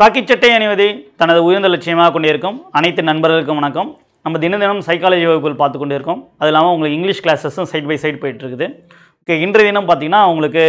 காக்கி சட்டை அணிவதை தனது உயர்ந்த லட்சியமாக கொண்டிருக்கும் அனைத்து நண்பர்களுக்கும் வணக்கம் நம்ம தினம் தினம் சைக்காலஜி வகுப்புகள் பார்த்து கொண்டு இருக்கோம் அது இல்லாமல் உங்களுக்கு இங்கிலீஷ் கிளாஸஸும் சைட் பை சைடு போயிட்டு இருக்குது ஓகே இன்றைய தினம் பார்த்தீங்கன்னா உங்களுக்கு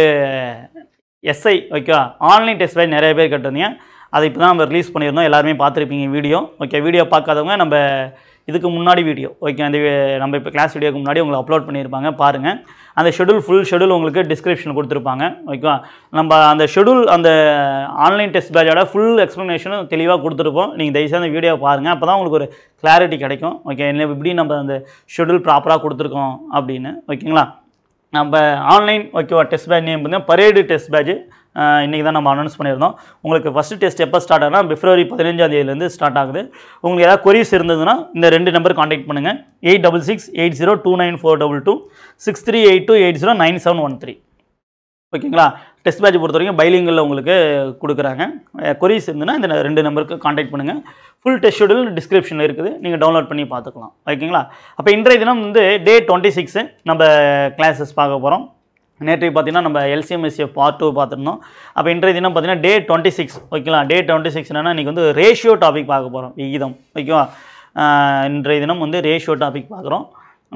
SI okay online test batch நிறைய பேர் கேட்டிருந்தீங்க அதை இப்போ தான் நம்ம ரிலீஸ் பண்ணியிருந்தோம் எல்லாருமே பார்த்துருப்பீங்க வீடியோ ஓகே வீடியோ பார்க்காதவங்க நம்ம இதுக்கு முன்னாடி வீடியோ ஓகே அந்த வி- நம்ம இப்போ கிளாஸ் வீடியோக்கு முன்னாடி உங்களுக்கு அப்லோட் பண்ணியிருப்பாங்க பாருங்கள் அந்த ஷெடியூல் ஃபுல் ஷெடியூல் உங்களுக்கு டிஸ்கிரிப்ஷனில் கொடுத்துருப்பாங்க ஓகேவா நம்ம அந்த ஷெடியூல் அந்த ஆன்லைன் டெஸ்ட் பேட்சோட ஃபுல் எக்ஸ்ப்ளனேஷனும் தெளிவாக கொடுத்துருப்போம் நீங்கள் தயவுசெய்து அந்த வீடியோ பாருங்கள் அப்போ தான் உங்களுக்கு ஒரு கிளாரிட்டி கிடைக்கும் ஓகே என்ன இப்படி நம்ம அந்த ஷெடியூல் ப்ராப்பராக கொடுத்துருக்கோம் அப்படின்னு ஓகேங்களா நம்ம ஆன்லைன் ஓகேவா டெஸ்ட் பேட்ச் நேம் பார்த்தீங்கன்னா பரேடு டெஸ்ட் பேட்ச் இன்றைக்கி தான் நம்ம அனௌன்ஸ் பண்ணியிருந்தோம் உங்களுக்கு ஃபஸ்ட்டு டெஸ்ட் எப்போ ஸ்டார்ட் ஆகுனா பிப்ரவரி பதினஞ்சாம் தேதியிலேருந்து ஸ்டார்ட் ஆகுது உங்களுக்கு ஏதாவது கொரிஸ் இருந்ததுன்னா இந்த ரெண்டு நம்பர் காண்டாக்ட் பண்ணுங்கள் eight double six eight zero two nine four double two six three eight two eight zero nine seven one three ஓகேங்களா டெஸ்ட் பேட்ச் பொறுத்த வரைக்கும் பைலிங்கில் உங்களுக்கு கொடுக்குறாங்க கொரிஸ் இருந்ததுன்னா இந்த ரெண்டு நம்பருக்கு காண்டாக்ட் பண்ணுங்கள் ஃபுல் டெஸ்ட் ஷெடியூல் டிஸ்கிரிப்ஷனில் இருக்குது நீங்கள் டவுன்லோட் பண்ணி பார்த்துக்கலாம் ஓகேங்களா அப்போ இன்றைய தினம் வந்து டே டுவெண்ட்டி சிக்ஸு நம்ம கிளாஸஸ் பார்க்க போகிறோம் நேற்று பார்த்தீங்கன்னா நம்ம எல்சிஎம்எஸ்எஃப் பார்ட் டூ பார்த்துருந்தோம் அப்போ இன்றைய தினம் பார்த்தீங்கன்னா டே டுவெண்ட்டி சிக்ஸ் ஓகேங்களா டே டுவெண்ட்டி சிக்ஸ் என்னன்னா இன்றைக்கி வந்து ரேஷியோ டாபிக் பார்க்க போகிறோம் விகிதம் ஓகேவா ஆஹ் இன்றைய தினம் வந்து ரேஷியோ டாபிக் பார்க்குறோம்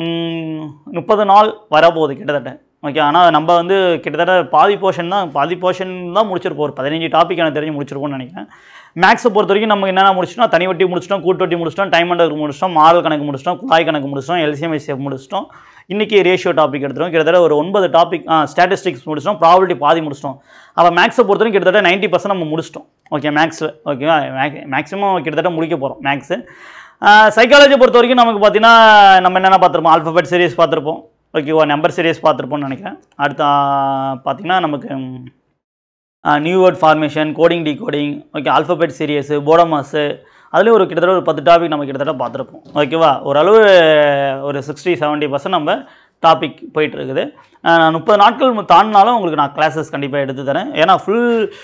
முப்பது நாள் வரப்போகுது கிட்டத்தட்ட ஓகே ஆனால் நம்ம வந்து கிட்டத்தட்ட பாதி போர்ஷன் தான் பாதி போர்ஷன் தான் முடிச்சிருப்போம் ஒரு பதினஞ்சு டாபிக் எனக்கு தெரிஞ்சு முடிச்சிருப்போம்னு நினைக்கிறேன் மேக்ஸை பொறுத்த வரைக்கும் நம்ம என்னென்ன முடிச்சிட்டோம் தனி வட்டி முடிச்சிட்டோம் கூட்டு வட்டி முடிச்சிட்டோம் டைம் அண்டர் முடிச்சிட்டோம் மாடல் கணக்கு முடிச்சிட்டோம் குழாய் கணக்கு முடிச்சிட்டோம் எல்சிஎம்எஸ்எஃப் முடிச்சிட்டோம் இன்றைக்கி ரேஷியோ டாபிக் எடுத்துரும் கிட்டத்தட்ட ஒரு ஒன்பது டாபிக் ஸ்டாட்டிஸ்டிக்ஸ் முடிச்சிட்டோம் ப்ராபிலிட்டி பாதி முடிச்சிட்டோம் அப்போ மேக்ஸை பொறுத்த வரைக்கும் கிட்டத்தட்ட நைன்ட்டி பர்சன்ட் நம்ம முடிச்சிட்டோம் ஓகே மேக்ஸில் ஓகேவா மேக்ஸிமம் கிட்டத்தட்ட முடிக்க போகிறோம் மேக்ஸு சைக்காலஜி பொறுத்த வரைக்கும் நமக்கு பார்த்தீங்கன்னா நம்ம என்னென்ன பார்த்துருப்போம் ஆல்ஃபபெட் சீரிஸ் பார்த்துருப்போம் ஓகேவா நம்பர் சீரிஸ் பார்த்துருப்போம்னு நினைக்கிறேன் அடுத்து பார்த்தீங்கன்னா நமக்கு new word formation coding decoding okay alphabet series BODMAS அதுலேயும் ஒரு கிட்டத்தட்ட ஒரு பத்து டாபிக் நம்ம கிட்டத்தட்ட பார்த்துருப்போம் ஓகேவா ஓரளவு ஒரு சிக்ஸ்டி செவன்ட்டி பர்சன்ட் நம்ம டாபிக் போயிட்டு இருக்குது அஹ் முப்பது நாட்கள் மு- தாண்டினாலும் உங்களுக்கு நான் கிளாஸஸ் கண்டிப்பாக எடுத்து தரேன் ஏன்னா ஃபுல்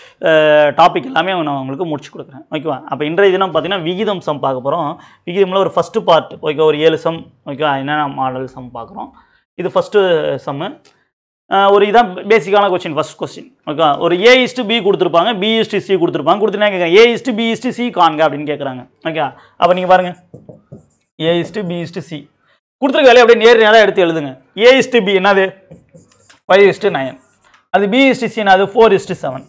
டாபிக் எல்லாமே நான் உங்களுக்கு முடிச்சு கொடுக்குறேன் ஓகேவா அப்போ இன்றைய தினம் பார்த்தீங்கன்னா விகிதம் சம் பார்க்க போகிறோம் விகிதமில் ஒரு ஃபஸ்ட்டு பார்ட் ஓகே ஒரு ஏழு சம் ஓகேவா என்னென்ன மாடல் சம் பார்க்குறோம் இது ஃபஸ்ட்டு சம்மு ஒரு இதான் பேசிக்கான கொஸ்டின் ஃபர்ஸ்ட் கொஸ்டின் ஓகே ஒரு ஏ இஸ்டு பி கொடுத்துருப்பாங்க பி இஸ்டு சி கொடுத்துருப்பாங்க கொடுத்துனா கேட்குறேன் A is to B is to C காண்க அப்படின்னு கேட்குறாங்க ஓகே அப்போ நீங்கள் பாருங்கள் A is to B is to C கொடுத்துருக்க வேலையை அப்படியே நேர் நேராக எடுத்து எழுதுங்க ஏ இஸ்டு பி என்னது ஃபைவ் இஸ்டு நைன் அது பி இஸ்டு சி என்னது ஃபோர் இஸ்டு செவன்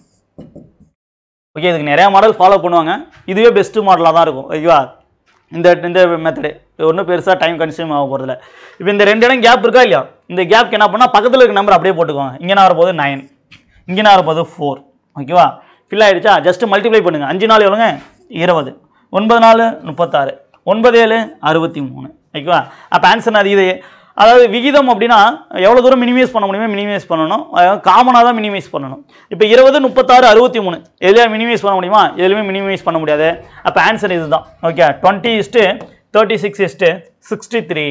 ஓகே இதுக்கு நிறையா மாடல் ஃபாலோ பண்ணுவாங்க இதுவே பெஸ்ட்டு மாடலாக தான் இருக்கும் ஓகேவா இந்த இந்த மெத்தடு ஒன்றும் பெருசாக டைம் கன்சியூம் ஆக போகிறதில்ல இப்போ இந்த ரெண்டு இடம் கேப் இருக்கா இல்லையா இந்த கேப்க்கு என்ன பண்ணால் பக்கத்தில் இருக்க நம்பர் அப்படியே போட்டுக்கோங்க இங்கே என்ன வரப்போகுது நைன் இங்கே என்ன வரப்போகுது ஃபோர் ஓகேவா ஃபில் ஆகிடுச்சா ஜஸ்ட் மல்டிப்ளை பண்ணுங்கள் அஞ்சு நாள் எவ்வளோங்க இருபது ஒன்பது நாள் முப்பத்தாறு ஒன்பது ஏழு அறுபத்தி மூணு ஓகேவா அப்போ ஆன்சர் அது இது அதாவது விகிதம் அப்படின்னா எவ்வளோ தூரம் மினிமைஸ் பண்ண முடியுமோ மினிமைஸ் பண்ணணும் காமனாக தான் மினிமைஸ் பண்ணணும் இப்போ இருபது முப்பத்தாறு அறுபத்தி மூணு எதுலையா மினிமைஸ் பண்ண முடியுமா எதுலையுமே மினிமைஸ் பண்ண முடியாது அப்போ ஆன்சர் இதுதான் okay twenty is to thirty six is to sixty three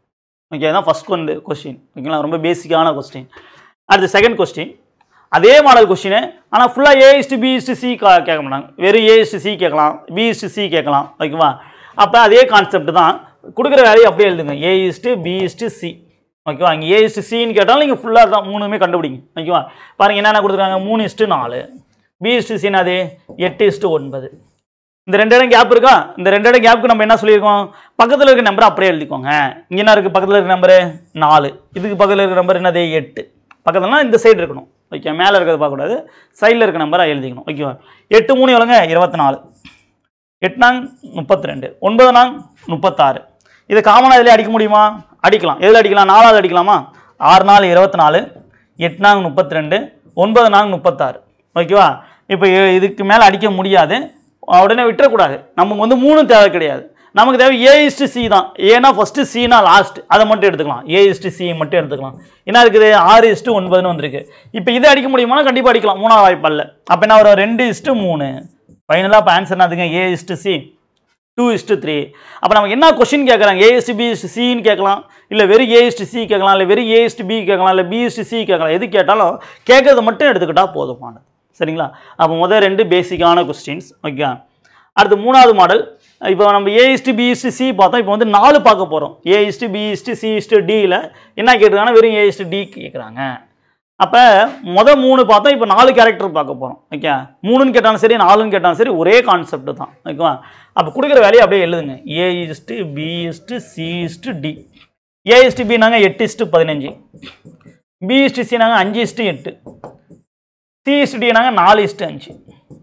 okay தான் ஃபஸ்ட் கொண்டு கொஸ்டின் ஓகேங்களா ரொம்ப பேசிக்கான கொஸ்டின் அடுத்து செகண்ட் கொஸ்டின் அதே மாடல் கொஸ்டின் ஆனால் ஃபுல்லாக A is to B is to C கேட்க மாட்டாங்க வெறும் ஏ இஸ்டு சி கேட்கலாம் பி இஸ்டு சி கேட்கலாம் ஓகேவா அப்போ அதே கான்செப்ட் தான் கொடுக்குற வேலையை அப்படியே எழுதுங்க A is to B is to C ஓகேவா இங்கே ஏ இஸ்டு சின்னு கேட்டாலும் நீங்கள் ஃபுல்லாக தான் மூணுமே கண்டுபிடிங்க ஓகேவா பாருங்கள் என்னென்ன கொடுத்துருக்காங்க மூணு இஸ்டு நாலு பி இஸ்டு சி என்னது எட்டு இஸ்டு ஒன்பது இந்த ரெண்டு இடம் கேப் இருக்கா இந்த ரெண்டு இடம் கேப்புக்கு நம்ம என்ன சொல்லியிருக்கோம் பக்கத்தில் இருக்க நம்பரை அப்படியே எழுதிக்கோங்க இங்கே என்ன இருக்குது பக்கத்தில் இருக்க நம்பரு நாலு இதுக்கு பக்கத்தில் இருக்க நம்பர் என்னது எட்டு பக்கத்துலனா இந்த சைடு இருக்கணும் ஓகே மேலே இருக்கிறது பார்க்கக்கூடாது சைடில் இருக்க நம்பரை எழுதிக்கணும் ஓகேவா எட்டு மூணு எவ்வளோங்க இருபத்தி நாலு எட்டுனாங் முப்பத்தி ரெண்டு ஒன்பது நாங் முப்பத்தாறு இது காமனாக இதில் அடிக்க முடியுமா அடிக்கலாம் எதில் அடிக்கலாம் நாலாவது அடிக்கலாமா ஆறு நாள் இருபத்தி நாலு எட்டு நாங் முப்பத்தி ரெண்டு ஒன்பது நாங் முப்பத்தாறு ஓகேவா இப்போ இ- இதுக்கு மேலே அடிக்க முடியாது உடனே விட்டுறக்கூடாது நமக்கு வந்து மூணு தேவை கிடையாது நமக்கு தேவை ஏ இஸ்டு சி தான் ஏன்னா ஃபஸ்ட்டு சினா லாஸ்ட் அதை மட்டும் எடுத்துக்கலாம் ஏ இஸ்டு சி மட்டும் எடுத்துக்கலாம் என்ன இருக்குது ஆறு இஸ்டு ஒன்பதுன்னு வந்திருக்கு இப்போ இதை அடிக்க முடியுமானா கண்டிப்பாக அடிக்கலாம் மூணாவது வாய்ப்பல்ல அப்போ என்ன வரும் ரெண்டு இஸ்டு மூணு ஃபைனலாக இப்போ ஆன்சர் என்னதுங்க A is to C two is three அப்போ நமக்கு என்ன கொஷின் கேட்குறாங்க ஏ இஸ்டு பி இஸ்டு சின்னு கேட்கலாம் இல்லை வெறும் ஏ இஸ்டு சி கேட்கலாம் இல்லை வெறும் ஏ இஸ்டு பி கேட்கலாம் இல்லை பி இஸ்டு சி கேட்கலாம் எது கேட்டாலும் கேட்கறத மட்டும் எடுத்துக்கிட்டால் போதுமானது சரிங்களா அப்போ முதல் ரெண்டு பேசிக்கான கொஸ்டின்ஸ் ஓகே அடுத்து மூணாவது மாடல் இப்போ நம்ம A is to B is to C பார்த்தோம் இப்போ வந்து நாலு பார்க்க போகிறோம் A is to B is to C is டியில் என்ன கேட்டிருக்காங்கன்னா வெறும் ஏ இஸ்டு டி கேட்குறாங்க அப்போ முத மூணு பார்த்தோம் இப்போ நாலு கேரக்டர் பார்க்க போகிறோம் ஓகே மூணுன்னு கேட்டாலும் சரி நாலுன்னு கேட்டாலும் சரி ஒரே கான்செப்ட் தான் ஓகேவா அப்போ கொடுக்குற வேலையை அப்படியே எழுதுங்க A is B is C is D A is B நாங்கள் எட்டு இஸ்ட்டு பதினஞ்சு பி இஸ்ட்டு சி நாங்கள் அஞ்சு இஸ்ட்டு எட்டு சி இஸ்ட்டு டி நாங்கள் நாலு இஸ்ட்டு அஞ்சு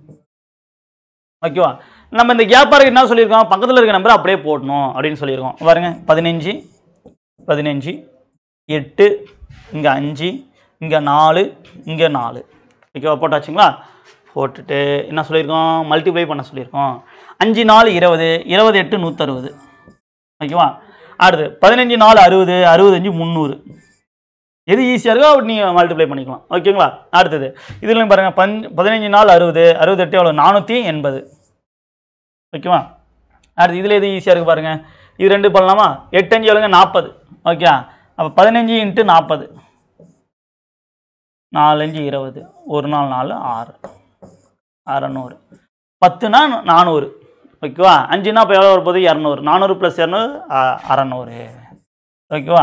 ஓகேவா நம்ம இந்த கேப்பாருக்கு என்ன சொல்லியிருக்கோம் பக்கத்தில் இருக்க நம்பர் அப்படியே போடணும் அப்படின்னு சொல்லியிருக்கோம் பாருங்க பதினஞ்சு பதினஞ்சு எட்டு இங்கே அஞ்சு இங்கே நாலு இங்கே நாலு ஓகேவா போட்டாச்சுங்களா போட்டுட்டு என்ன சொல்லியிருக்கோம் மல்டிப்ளை பண்ண சொல்லியிருக்கோம் அஞ்சு நாலு இருபது இருபது எட்டு நூற்றறுபது ஓகேவா அடுத்து பதினஞ்சு நாலு அறுபது அறுபத்தஞ்சு முந்நூறு எது ஈஸியாக இருக்கோ அப்படி நீங்கள் மல்டிப்ளை பண்ணிக்கலாம் ஓகேங்களா அடுத்தது இதுலையும் பாருங்கள் பஞ் பதினஞ்சு நாள் அறுபது அறுபத்தெட்டு எவ்வளோ நானூற்றி எண்பது ஓகேவா அடுத்து இதில் எது ஈஸியாக இருக்குது பாருங்கள் இது ரெண்டு பண்ணலாமா எட்டஞ்சு எவ்வளோங்க நாற்பது ஓகே அப்போ பதினஞ்சு இன்ட்டு நாற்பது நாலஞ்சு இருபது ஒரு நாள் நாலு ஆறு அறநூறு பத்துனா நானூறு ஓகேவா அஞ்சுனா இப்போ எவ்வளோ வரப்போகுது இரநூறு நானூறு ப்ளஸ் இரநூறு அ- அறநூறு ஓகேவா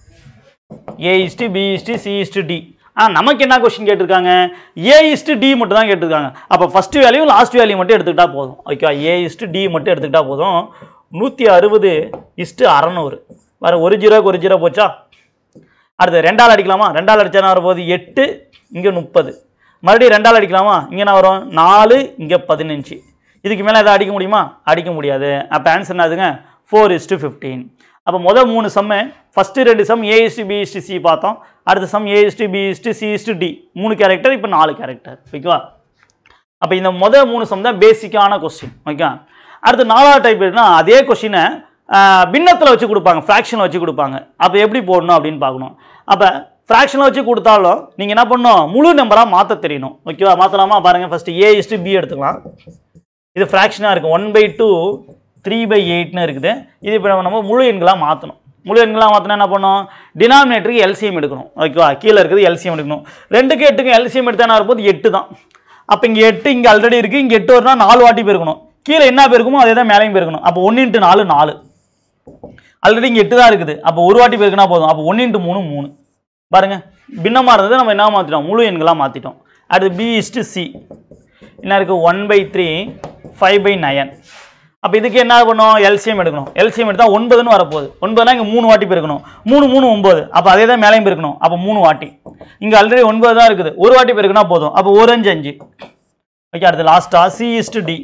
A is to B is to C is D ஆ நமக்கு என்ன கொஸ்டின் கேட்டிருக்காங்க ஏ இஸ்டு டி மட்டும் தான் கேட்டிருக்காங்க அப்போ ஃபஸ்ட்டு வேல்யூ லாஸ்ட் வேல்யூ மட்டும் எடுத்துக்கிட்டா போதும் ஓகேவா ஏ இஸ்டு டி மட்டும் எடுத்துக்கிட்டா போதும் நூற்றி அறுபது இஸ்டு அறநூறு வேறு ஒரு ஜீரோக்கு ஒரு ஜீரோ போச்சா அடுத்து ரெண்டாள் அடிக்கலாமா ரெண்டாள் அடிச்சா என்ன வரப்போகுது எட்டு இங்கே முப்பது மறுபடியும் ரெண்டாள் அடிக்கலாமா இங்கே என்ன வரும் நாலு இங்கே பதினஞ்சு இதுக்கு மேலே எதாவது அடிக்க முடியுமா அடிக்க முடியாது அப்போ ஆன்சர் என்னதுங்க ஃபோர் இஸ்டு ஃபிஃப்டீன் அப்போ மொதல் மூணு சம்மு ஃபஸ்ட்டு ரெண்டு sum A is to B is to C பார்த்தோம் அடுத்த sum A is to B is to C is D மூணு கேரக்டர் இப்போ நாலு கேரக்டர் ஓகேவா அப்போ இந்த மொதல் மூணு சம் தான் பேசிக்கான கொஸ்டின் ஓகே அடுத்து நாலாவது டைப் இருக்குன்னா அதே கொஸ்டினை பின்னத்தில் வச்சு கொடுப்பாங்க ஃப்ராக்ஷனில் வச்சு கொடுப்பாங்க அப்போ எப்படி போடணும் அப்படின்னு பார்க்கணும் அப்போ ஃப்ராக்ஷனில் வச்சு கொடுத்தாலும் நீங்கள் என்ன பண்ணணும் முழு நம்பராக மாற்ற தெரியணும் ஓகேவா மாற்றலாமா பாருங்கள் ஃபஸ்ட்டு ஏ இஸ்டு பி எடுத்துக்கலாம் இது ஃப்ராக்ஷனாக இருக்குது one by two three by எயிட்னு இருக்குது இது இப்போ நம்ம முழு எண்களாக மாற்றணும் முழு எண்களாக மாற்றினா என்ன பண்ணணும் டினாமினேட்டருக்கு எல்சிஎம் எடுக்கணும் ஓகேவா கீழே இருக்குது எல்சிஎம் எடுக்கணும் ரெண்டுக்கு எட்டுக்கும் எல்சிஎம் எடுத்தா என்ன வரும்போது எட்டு தான் அப்போ இங்கே எட்டு இங்கே ஆல்ரெடி இருக்குது இங்கே எட்டு வரும்னா நாலு வாட்டி போயிருக்கணும் கீழே என்ன போயிருக்குமோ அதே தான் மேலேயும் போயிருக்கணும் அப்போ ஒன்று இன்ட்டு நாலு நாலு ஆல்ரெடி இங்கே எட்டு தான் இருக்குது அப்போ ஒரு வாட்டி போயிருக்குன்னா போதும் அப்போ ஒன்று இன்ட்டு மூணு மூணு பாருங்க பின்னமாக இருந்தது நம்ம என்ன மாற்றிட்டோம் முழு எண்களாக மாற்றிட்டோம் அடுத்து பி இஸ்டு சி என்ன இருக்குது one by three five by nine அப்போ இதுக்கு என்ன பண்ணணும் எல்சிஎம் எடுக்கணும் எல்சிஎம் எடுத்தால் ஒன்பதுன்னு வரப்போகுது ஒன்பதுனா இங்கே மூணு வாட்டி போயிருக்கணும் மூணு மூணு ஒம்பது அப்போ அதே தான் மேலேயும் போயிருக்கணும் அப்போ மூணு வாட்டி இங்கே ஆல்ரெடி ஒன்பது தான் இருக்குது ஒரு வாட்டி போயிருக்குன்னா போதும் அப்போ ஒரு அஞ்சு அஞ்சு ஓகே அடுத்து லாஸ்ட்டாக C is D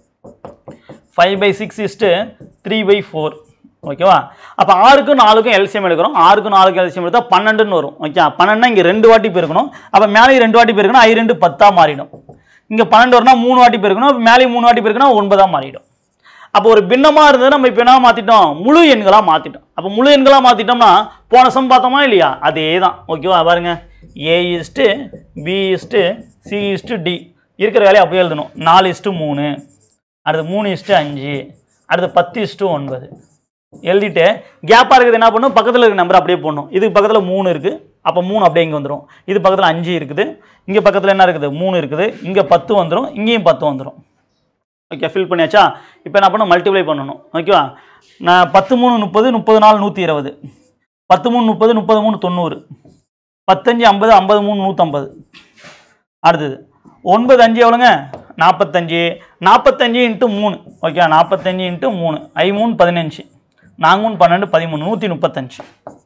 five by six is three by four ஓகேவா அப்போ ஆறுக்கும் நாலுக்கும் எல்சிஎம் எடுக்கிறோம் ஆறுக்கும் நாலுக்கும் எல்சிஎம் எடுத்தால் பன்னெண்டுன்னு வரும் ஓகே பன்னெண்டுனா இங்கே ரெண்டு வாட்டி போயிருக்கணும் அப்போ மேலேயும் ரெண்டு வாட்டி போயிருக்கணும் ஐ ரெண்டு பத்தாக மாறிடும் இங்கே பன்னெண்டு வரனா மூணு வாட்டி போயிருக்கணும் அப்போ மேலேயும் மூணு வாட்டி போயிருக்கணும் ஒன்பதாக மாறிடும் அப்போ ஒரு பின்னமாக இருந்தது நம்ம இப்போ என்ன மாற்றிட்டோம் முழு எண்களாக மாற்றிட்டோம் அப்போ முழு எண்களாக மாற்றிட்டோம்னா போன சம் பார்த்தோமா இல்லையா அதே தான் ஓகேவா பாருங்க A is B is C is D இருக்கிற வேலையை அப்படியே எழுதணும் நாலு இஸ்ட்டு மூணு அடுத்து மூணு இஸ்ட்டு அஞ்சு அடுத்து பத்து இஸ்ட்டு ஒன்பது எழுதிட்டு கேப்பாக இருக்குது என்ன பண்ணும் பக்கத்தில் இருக்க நம்பர் அப்படியே போடணும் இதுக்கு பக்கத்தில் மூணு இருக்குது அப்போ மூணு அப்படியே இங்கே வந்துடும் இது பக்கத்தில் அஞ்சு இருக்குது இங்கே பக்கத்தில் என்ன இருக்குது மூணு இருக்குது இங்கே பத்து வந்துடும் இங்கேயும் பத்து வந்துடும் ஓகே ஃபில் பண்ணியாச்சா இப்போ என்ன பண்ணணும் மல்டிப்ளை பண்ணணும் ஓகேவா நான் பத்து மூணு முப்பது முப்பது நாலு நூற்றி இருபது பத்து மூணு முப்பது முப்பது மூணு தொண்ணூறு பத்தஞ்சு ஐம்பது ஐம்பது மூணு நூற்றம்பது அடுத்தது ஒன்பது அஞ்சு எவ்வளோங்க நாற்பத்தஞ்சு நாற்பத்தஞ்சு இன்ட்டு மூணு ஓகே நாற்பத்தஞ்சு இன்ட்டு மூணு ஐ மூணு பதினஞ்சு நாங்க மூணு பன்னெண்டு பதிமூணு நூற்றி முப்பத்தஞ்சு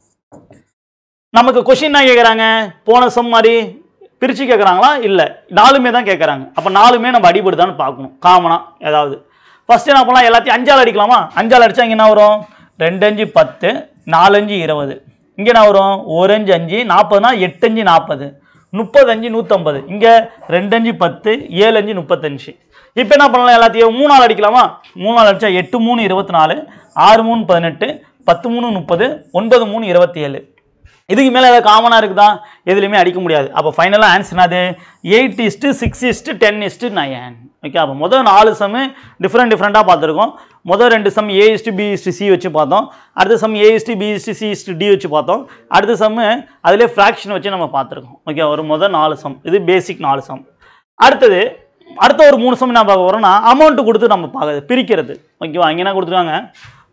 நமக்கு கொஷின் என்ன கேட்குறாங்க போன சம் மாதிரி பிரித்து கேட்குறாங்களா இல்லை நாலுமே தான் கேட்குறாங்க அப்போ நாலுமே நம்ம அடிபடுதான்னு பார்க்கணும் காமனாக ஏதாவது ஃபஸ்ட்டு என்ன பண்ணலாம் எல்லாத்தையும் அஞ்சால் அடிக்கலாமா அஞ்சால் அடித்தா இங்கே என்ன வரும் ரெண்டு அஞ்சு பத்து நாலஞ்சு இருபது இங்கே என்ன வரும் ஒரு அஞ்சு அஞ்சு நாற்பதுனா எட்டஞ்சு நாற்பது முப்பத்தஞ்சு நூற்றம்பது இங்கே ரெண்டஞ்சு பத்து ஏழு அஞ்சு முப்பத்தஞ்சு இப்போ என்ன பண்ணலாம் எல்லாத்தையும் மூணு நாள் அடிக்கலாமா மூணு நாள் அடித்தா எட்டு மூணு இருபத்தி நாலு ஆறு மூணு பதினெட்டு பத்து மூணு முப்பது ஒன்பது மூணு இருபத்தி ஏழு இதுக்கு மேலே ஏதாவது காமனாக இருக்குதா எதுலையுமே அடிக்க முடியாது அப்போ ஃபைனலாக ஆன்சர் என்னது eight is six is ten is nine okay அப்போ முதல் நாலு சம்மு டிஃப்ரெண்ட் டிஃப்ரெண்ட்டாக பார்த்துருக்கோம் முதல் ரெண்டு sum A is B is C வச்சு பார்த்தோம் அடுத்த sum A is B is C is D வச்சு பார்த்தோம் அடுத்த சம்மு அதிலே ஃப்ராக்ஷன் வச்சு நம்ம பார்த்துருக்கோம் ஓகே ஒரு முதல் நாலு சம் இது பேசிக் நாலு சம் அடுத்தது அடுத்த ஒரு மூணு சம் என்ன பார்க்க போகிறோம்னா அமௌண்ட்டு கொடுத்து நம்ம பார்க்குறது பிரிக்கிறது ஓகேவா இங்கே என்ன கொடுத்துருக்காங்க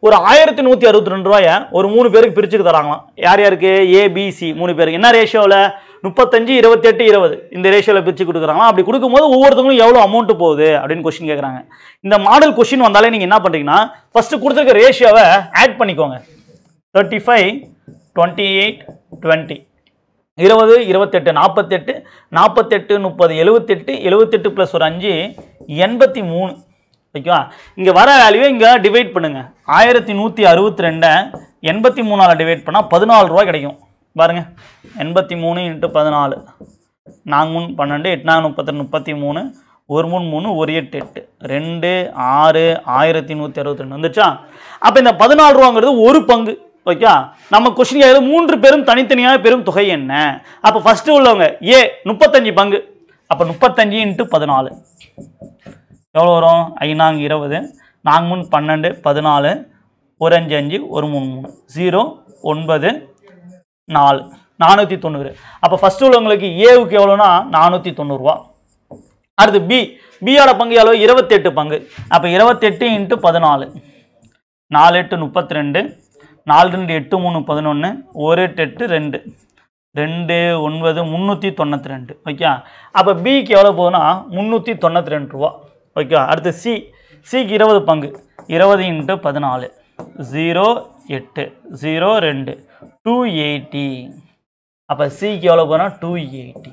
ஒரு ஆயிரத்தி நூற்றி அறுபத்தி ரெண்டு ரூபாய ஒரு மூணு பேருக்கு பிரிச்சுக்கு தராங்களாம் யார் யாருக்கு ஏபிசி மூணு பேருக்கு என்ன ரேஷியோவில் முப்பத்தஞ்சு இருபத்தெட்டு இருபது இந்த ரேஷியோவில் பிரித்து கொடுக்குறாங்களா அப்படி கொடுக்கும்போது ஒவ்வொருத்தவங்களும் எவ்வளோ அமௌண்ட் போகுது அப்படின்னு கொஸ்டின் கேட்குறாங்க இந்த மாடல் கொஸ்டின் வந்தாலே நீங்கள் என்ன பண்ணுறீங்கன்னா ஃபஸ்ட்டு கொடுத்துருக்க ரேஷியோவை ஆட் பண்ணிக்கோங்க thirty five twenty eight twenty இருபது இருபத்தெட்டு நாற்பத்தெட்டு நாற்பத்தெட்டு முப்பது எழுபத்தெட்டு எழுபத்தெட்டு ப்ளஸ் ஒரு அஞ்சு எண்பத்தி மூணு ஓகேவா இங்கே வர வேல்யூவை இங்கே டிவைட் பண்ணுங்க ஆயிரத்தி நூற்றி அறுபத்தி ரெண்டை எண்பத்தி மூணால் டிவைட் பண்ணால் பதினாலு ரூபா கிடைக்கும் பாருங்க எண்பத்தி மூணு இன்ட்டு பதினாலு நாங்க மூணு பன்னெண்டு எட்நாங்க முப்பத்தி முப்பத்தி மூணு ஒரு மூணு மூணு ஒரு எட்டு எட்டு ரெண்டு ஆறு ஆயிரத்தி நூற்றி அறுபத்தி ரெண்டு வந்துச்சா அப்போ இந்த பதினாலு ரூபாங்கிறது ஒரு பங்கு ஓகே நம்ம கொஸ்டின் கேட்குறது மூன்று பேரும் தனித்தனியாக பெரும் தொகை என்ன அப்போ ஃபஸ்ட்டு உள்ளவங்க ஏ முப்பத்தஞ்சு பங்கு அப்போ முப்பத்தஞ்சு இன்ட்டு பதினாலு எவ்வளோ வரும் ஐநாங்க இருபது நாங்க மூணு பன்னெண்டு பதினாலு ஒரு அஞ்சு அஞ்சு ஒரு மூணு மூணு ஜீரோ ஒன்பது நாலு நானூற்றி தொண்ணூறு அப்போ ஃபஸ்ட்டு உள்ளவங்களுக்கு ஏவுக்கு எவ்வளோனா நானூற்றி தொண்ணூறுரூவா அடுத்து பி பியோட பங்கு எவ்வளோ இருபத்தெட்டு பங்கு அப்போ இருபத்தெட்டு இன்ட்டு பதினாலு நாலு எட்டு முப்பத்தி ரெண்டு நாலு ரெண்டு எட்டு மூணு பதினொன்று ஒரு எட்டு எட்டு ரெண்டு ரெண்டு ஒன்பது முந்நூற்றி தொண்ணூற்றி ரெண்டு ஓகே அப்போ பிக்கு எவ்வளோ போகுதுன்னா முந்நூற்றி தொண்ணூற்றி ரெண்டு ரூபா ஓகே அடுத்து சி சிக்கு இருபது பங்கு இருபது இன்ட்டு பதினாலு ஜீரோ எட்டு ஜீரோ ரெண்டு டூ எயிட்டி அப்போ சிக்கு எவ்வளோ போனால் டூ எயிட்டி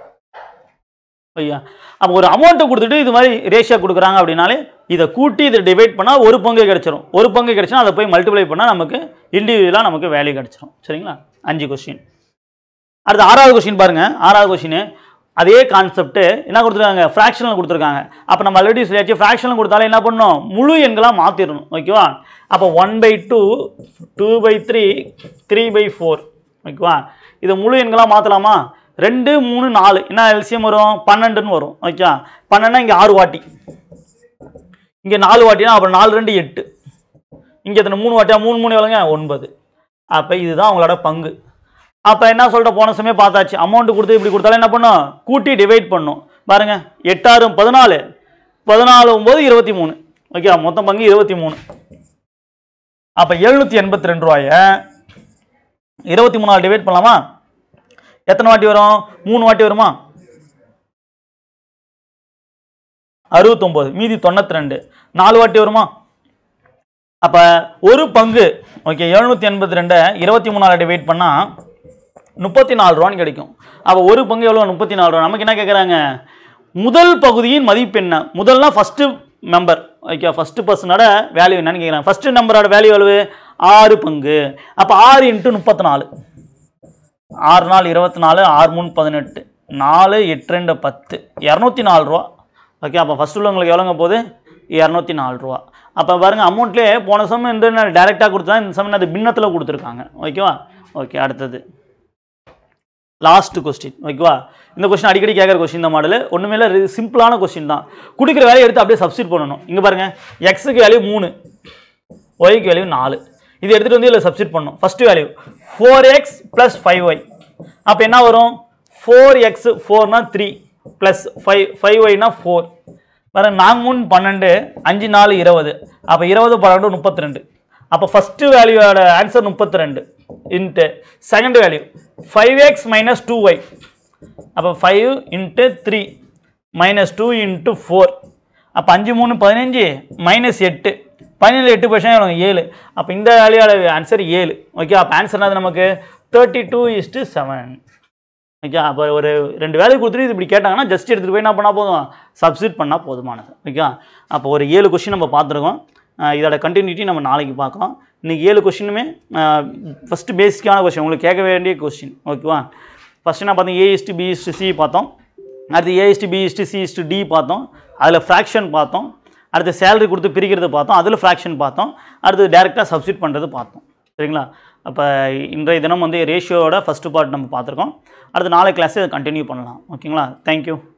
ஐயா அப்போ ஒரு அமௌண்ட்டை கொடுத்துட்டு இது மாதிரி ரேஷியா கொடுக்குறாங்க அப்படின்னாலே இதை கூட்டி இதை டிவைட் பண்ணால் ஒரு பங்கு கிடைச்சிரும் ஒரு பங்கு கிடைச்சினா அதை போய் மல்டிப்ளை பண்ணால் நமக்கு இண்டிவிஜுவலாக நமக்கு வேல்யூ கிடைச்சிரும் சரிங்களா அஞ்சு கொஸ்டின் அடுத்து ஆறாவது கொஸ்டின் பாருங்க ஆறாவது கொஸ்டின் அதே கான்செப்ட் என்ன கொடுத்துருக்காங்க ஃப்ராக்ஷனில் கொடுத்துருக்காங்க அப்போ நம்ம ஆல்ரெடி சொல்லியாச்சு ஃப்ராக்ஷனில் கொடுத்தாலே என்ன பண்ணணும் முழு எண்களாக மாற்றிடணும் ஓகேவா அப்போ one by two two by three three by four ஓகேவா இதை முழு எண்களாக மாற்றலாமா ரெண்டு மூணு நாலு என்ன எல்சியம் வரும் பன்னெண்டுன்னு வரும் ஓகே பன்னெண்டுனா இங்கே ஆறு வாட்டி இங்கே நாலு வாட்டினா அப்புறம் நாலு ரெண்டு எட்டு இங்கே எத்தனை மூணு வாட்டியா மூணு மூணு எவ்வளோங்க ஒன்பது அப்போ இதுதான் அவங்களோட பங்கு அப்போ என்ன சொல்லிட்டு போன சமயம் பார்த்தாச்சு அமௌண்ட் கொடுத்து இப்படி கொடுத்தாலும் என்ன பண்ணும் கூட்டி டிவைட் பண்ணும் பாருங்க எட்டாறு பதினாலு பதினாலு ஒம்பது இருபத்தி மூணு ஓகே மொத்தம் பங்கு இருபத்தி மூணு அப்போ எழுநூற்றி எண்பத்தி ரெண்டு ரூபாய இருபத்தி மூணால் டிவைட் பண்ணலாமா எத்தனை வாட்டி வரும் மூணு வாட்டி வருமா அறுபத்தொம்போது மீதி தொண்ணூற்றி ரெண்டு நாலு வாட்டி வருமா அப்போ ஒரு பங்கு ஓகே எழுநூற்றி எண்பத்தி ரெண்டை இருபத்தி மூணால் டிவைட் பண்ணால் முப்பத்தி நாலு ரூபான்னு கிடைக்கும் அப்போ ஒரு பங்கு எவ்வளோ முப்பத்தி நாலு ரூபா நமக்கு என்ன கேட்குறாங்க முதல் பகுதியின் மதிப்பு என்ன முதல்னா ஃபஸ்ட்டு மெம்பர் ஓகே ஃபஸ்ட்டு பர்சனோட வேல்யூ என்னன்னு கேட்குறாங்க ஃபஸ்ட்டு நம்பரோட வேல்யூ எவ்வளவு ஆறு பங்கு அப்போ ஆறு இன்ட்டு முப்பத்தி நாலு ஆறு நாள் இருபத்தி நாலு ஆறு மூணு பதினெட்டு நாலு எட்டு ரெண்டு பத்து இரநூத்தி நாலு ரூபா ஓகே அப்போ ஃபஸ்ட் உள்ளவங்களுக்கு எவ்வளோங்க போகுது இரநூத்தி நாலு ரூபா அப்போ பாருங்கள் அமௌண்ட்லேயே போன சமயம் இந்த டேரெக்டாக கொடுத்தா இந்த சமயம் அது பின்னத்தில் கொடுத்துருக்காங்க ஓகேவா ஓகே அடுத்தது லாஸ்ட் கொஸ்டின் ஓகேவா இந்த கொஸ்டின் அடிக்கடி கேட்குற கொஸ்டின் இந்த மாடல் ஒன்றுமே இல்லை சிம்பிளான கொஸ்டின் தான் கொடுக்குற வேலையை எடுத்து அப்படியே சப்ஸ்டிட் பண்ணணும் இங்கே பாருங்கள் எக்ஸுக்கு வேல்யூ மூணு ஒய்க்கு வேல்யூ நாலு இது எடுத்துகிட்டு வந்து இதில் சப்ஸ்டிட் பண்ணணும் first value four x plus five y அப்போ என்ன வரும் ஃபோர் எக்ஸ் ஃபோர்னா த்ரீ ப்ளஸ் ஃபைவ் ஃபைவ் ஒய்னா ஃபோர் வேறு நாங்க மூணு பன்னெண்டு அஞ்சு நாலு இருபது அப்போ இருபது பன்னெண்டு முப்பத்தி ரெண்டு அப்போ ஃபஸ்ட்டு வேல்யூவோட ஆன்சர் முப்பத்தி ரெண்டு into second value five x minus two y அப்போ five into three minus two into four அப்போ அஞ்சு மூணு பதினஞ்சு மைனஸ் எட்டு பதினேழு எட்டு பர்சன்ட் எவ்வளோ ஏழு அப்போ இந்த வேல்யூவோட ஆன்சர் ஏழு ஓகே அப்போ ஆன்சர் என்னது நமக்கு thirty two is seven okay அப்போ ஒரு ரெண்டு வேலையை கொடுத்துட்டு இது இப்படி கேட்டாங்கன்னா ஜஸ்ட் எடுத்துகிட்டு போய் என்ன பண்ணால் போதும் சப்ஸ்டிட் பண்ணால் போதுமானது ஓகே அப்போ ஒரு ஏழு கொஸ்டின் நம்ம பார்த்துருக்கோம் அஹ் இதோட கண்டினியூட்டி நம்ம நாளைக்கு பார்க்கலாம் இன்றைக்கி ஏழு கொஸ்டினுமே ஃபஸ்ட்டு பேசிக்கான கொஸ்டின் உங்களுக்கு கேட்க வேண்டிய கொஸ்டின் ஓகேவா ஃபஸ்ட்டு என்ன பார்த்தோம் A is B is C பார்த்தோம் அடுத்து A is B is C is D பார்த்தோம் அதில் ஃப்ராக்ஷன் பார்த்தோம் அடுத்து சேலரி கொடுத்து பிரிக்கிறது பார்த்தோம் அதில் ஃப்ராக்ஷன் பார்த்தோம் அடுத்து டேரெக்டாக சப்ஸ்டிட் பண்ணுறது பார்த்தோம் சரிங்களா அப்போ இன்றைய தினம் வந்து ரேஷியோட ஃபஸ்ட்டு பார்ட் நம்ம பார்த்துருக்கோம் அடுத்து நாளை கிளாஸு கண்டினியூ பண்ணலாம் ஓகேங்களா தேங்க்யூ